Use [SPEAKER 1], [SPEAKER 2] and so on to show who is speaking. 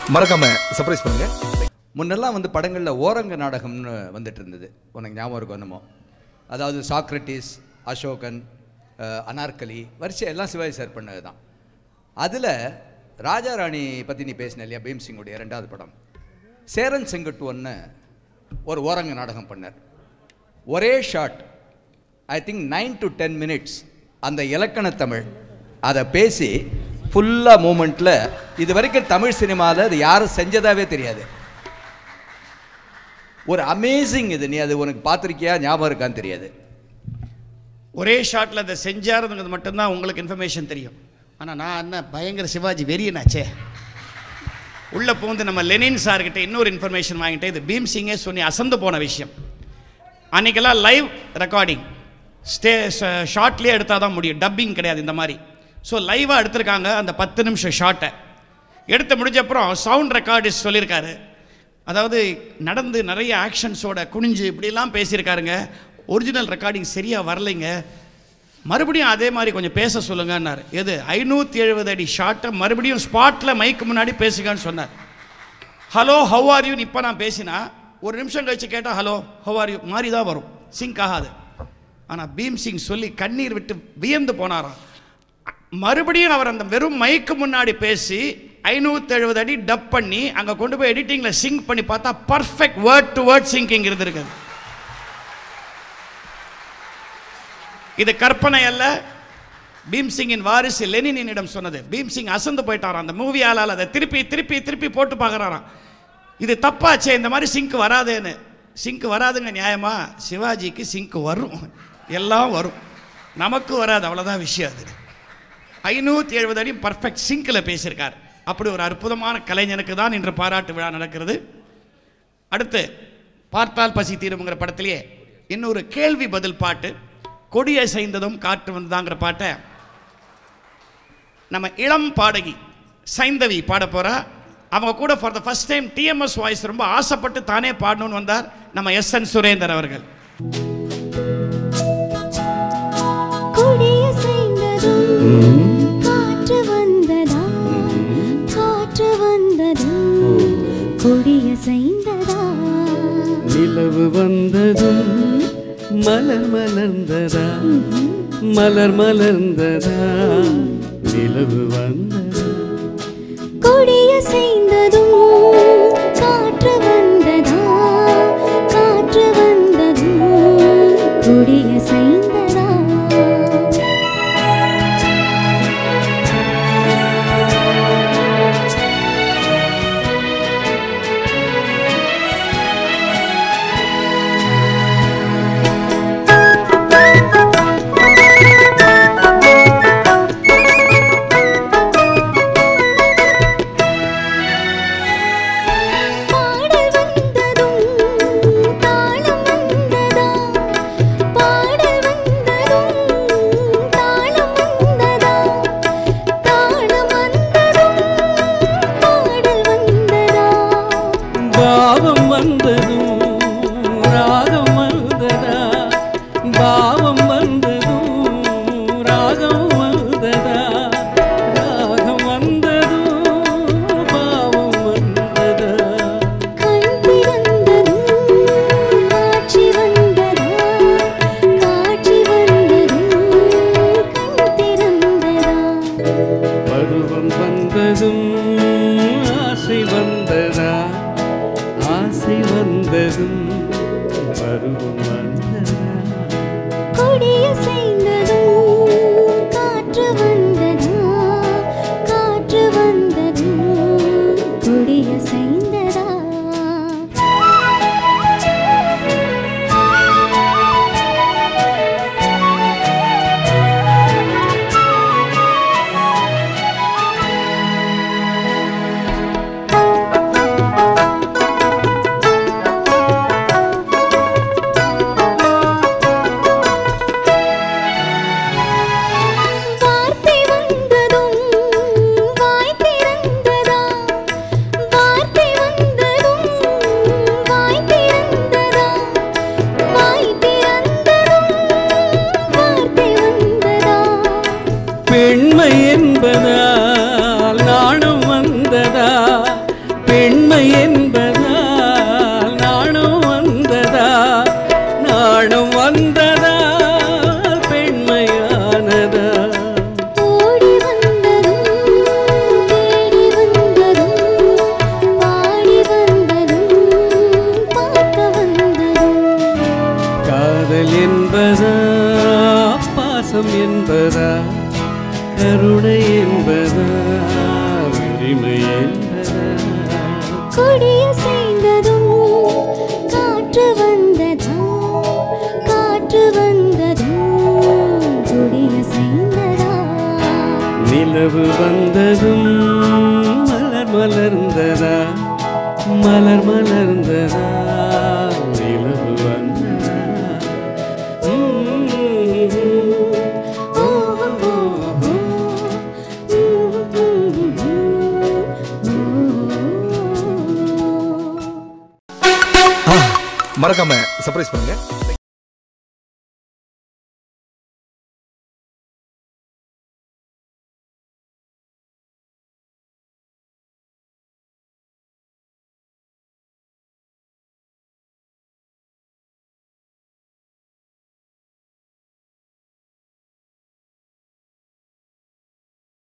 [SPEAKER 1] மறக்காம சர்ப்ரைஸ் பண்ணுங்க
[SPEAKER 2] முன்னெல்லாம் வந்து படங்களில் ஓரங்க நாடகம்னு வந்துட்டு இருந்தது உனக்கு ஞாபகம் இருக்கும் என்னமோ அதாவது சாக்ரட்டிஸ் அசோகன் அஹ், அனார்கலி வரிசை எல்லாம் சிவாஜி சார் பண்ணது தான் அதில் ராஜா ராணி பற்றி நீ பேசின இல்லையா பீம் சிங்குடைய ரெண்டாவது படம் சேரன் செங்கட்டுவன்னு ஒரு ஓரங்க நாடகம் பண்ணார் ஒரே shot I think nine to ten minutes அந்த இலக்கண தமிழ் அதை பேசி ஃபுல்லாக மூமெண்ட்டில் இது வரைக்கும் தமிழ் சினிமாவில் அது யாரும் செஞ்சதாவே தெரியாது ஒரு அமேசிங் இது நீ அது உனக்கு பார்த்துருக்கியா ஞாபகம் இருக்கான்னு தெரியாது
[SPEAKER 3] ஒரே ஷாட்டில் அதை செஞ்சாருங்கிறது மட்டும்தான் உங்களுக்கு இன்ஃபர்மேஷன் தெரியும் ஆனால் நான் என்ன பயங்கர சிவாஜி வெறியனாச்சே உள்ளே பூந்து நம்ம லெனின் சார்கிட்ட இன்னொரு இன்ஃபர்மேஷன் வாங்கிட்டு இது பீம் சிங்கே சொல்லி அசந்து போன விஷயம் அன்றைக்கெல்லாம் லைவ் ரெக்கார்டிங் ஸ்டே ஷார்ட்லேயே எடுத்தால் தான் முடியும் டப்பிங் கிடையாது இந்த மாதிரி ஸோ லைவாக எடுத்திருக்காங்க அந்த பத்து நிமிஷம் ஷார்ட்டை எடுத்து முடிஞ்ச அப்புறம் சவுண்ட் ரெக்கார்டிஸ்ட் சொல்லியிருக்காரு அதாவது நடந்து நிறைய ஆக்ஷன்ஸோட குனிஞ்சு இப்படிலாம் பேசியிருக்காருங்க ஒரிஜினல் ரெக்கார்டிங் சரியாக வரலைங்க மறுபடியும் அதே மாதிரி கொஞ்சம் பேச சொல்லுங்கன்னாரு எது ஐநூற்றி எழுபது அடி ஷார்ட்டை மறுபடியும் ஸ்பாட்டில் மைக்கு முன்னாடி பேசுங்கன்னு சொன்னார் ஹலோ ஹவ் ஆர் யூன்னு இப்போ நான் பேசினா ஒரு நிமிஷம் கழிச்சு கேட்டால் ஹலோ ஹவ் ஆர் யூ மாதிரி தான் வரும் சிங்க் ஆகாது ஆனால் பீம் சிங் சொல்லி கண்ணீர் விட்டு வியந்து போனாராம் மறுபடியும் அவர் அந்த வெறும் மைக்கு முன்னாடி பேசி ஐநூற்றி எழுபது அடி டப் பண்ணி அங்கே கொண்டு போய் எடிட்டிங்கில் சிங்க் பண்ணி பார்த்தா perfect word to word syncing இருந்திருக்குது இது கற்பனை அல்ல பீம் சிங்கின் வாரிசு லெனினிடம் சொன்னது பீம் சிங் அசந்து போயிட்டாராம் அந்த மூவி ஆளால் அதை திருப்பி திருப்பி திருப்பி போட்டு பார்க்குறாராம் இது தப்பாச்சே இந்த மாதிரி சிங்க் வராதேன்னு சிங்க் வராதுங்க நியாயமா சிவாஜிக்கு சிங்க் வரும் எல்லாம் வரும் நமக்கு வராது அவ்வளோதான் விஷயம் அது ஐநூற்றி எழுபது அடி பர்ஃபெக்ட் சிங்கில் பேசியிருக்கார் அப்படி ஒரு அற்புதமான கலைஞனுக்கு தான் இன்று பாராட்டு விழா நடக்கிறது அடுத்து பார்த்தால் பசி தீரும்ங்கிற படத்திலேயே இன்னொரு கேள்வி பதில் பாட்டு கொடியை செய்ததும் காற்று வந்ததாங்கிற பாட்டை நம்ம இளம் பாடகி சைந்தவி பாட போறா அவங்க கூட for the first time TMS voice ரொம்ப ஆசைப்பட்டு தானே பாடணும்னு வந்தார் நம்ம எஸ் என் சுரேந்தர் அவர்கள்
[SPEAKER 4] கொடியசைந்ததும் காற்று வந்ததா காற்று வந்ததும் கொடியசைந்ததா
[SPEAKER 5] நிலவு வந்ததும் மலர் மலர்ந்ததா மலர் மலர்ந்ததா நிலவு வந்ததா
[SPEAKER 4] கொடியசைந்ததும் காற்று வந்ததா காற்று வந்ததும் கொடியசைந்ததா பாடல் வந்ததும் தாளம் வந்ததா பாடல் வந்ததும் தாளம் வந்ததா தாளம் வந்ததும் பாடல் வந்ததா
[SPEAKER 5] பாவம் வந்ததும் ராகம் வந்ததா பாவம் வந்ததும் ராகம் வந்ததா ராகம் வந்ததும் பாவம் வந்ததா
[SPEAKER 4] கண் திறந்ததும் காட்சி வந்ததா காட்சி வந்ததும் கண் திறந்ததா
[SPEAKER 5] பருவம் வந்ததும் ஆசை வந்ததா ஆசை வந்ததும் பருவம் வந்ததா
[SPEAKER 4] கொடியசைந்ததும் காற்று வந்ததா காற்று வந்ததும் கொடியசைந்ததா
[SPEAKER 5] நிலவு
[SPEAKER 4] கொடிய சேர்ந்ததும் காற்று வந்ததா காற்று வந்ததும் கொடிய சேர்ந்ததா
[SPEAKER 5] நிலவு வந்ததும் மலர் மலர்ந்ததா மலர் மலர்ந்ததா நிலவு வந்ததா உம்.
[SPEAKER 4] ஓ ஓ ஓ
[SPEAKER 1] மறக்காம சர்ப்ரைஸ் பண்ணுங்க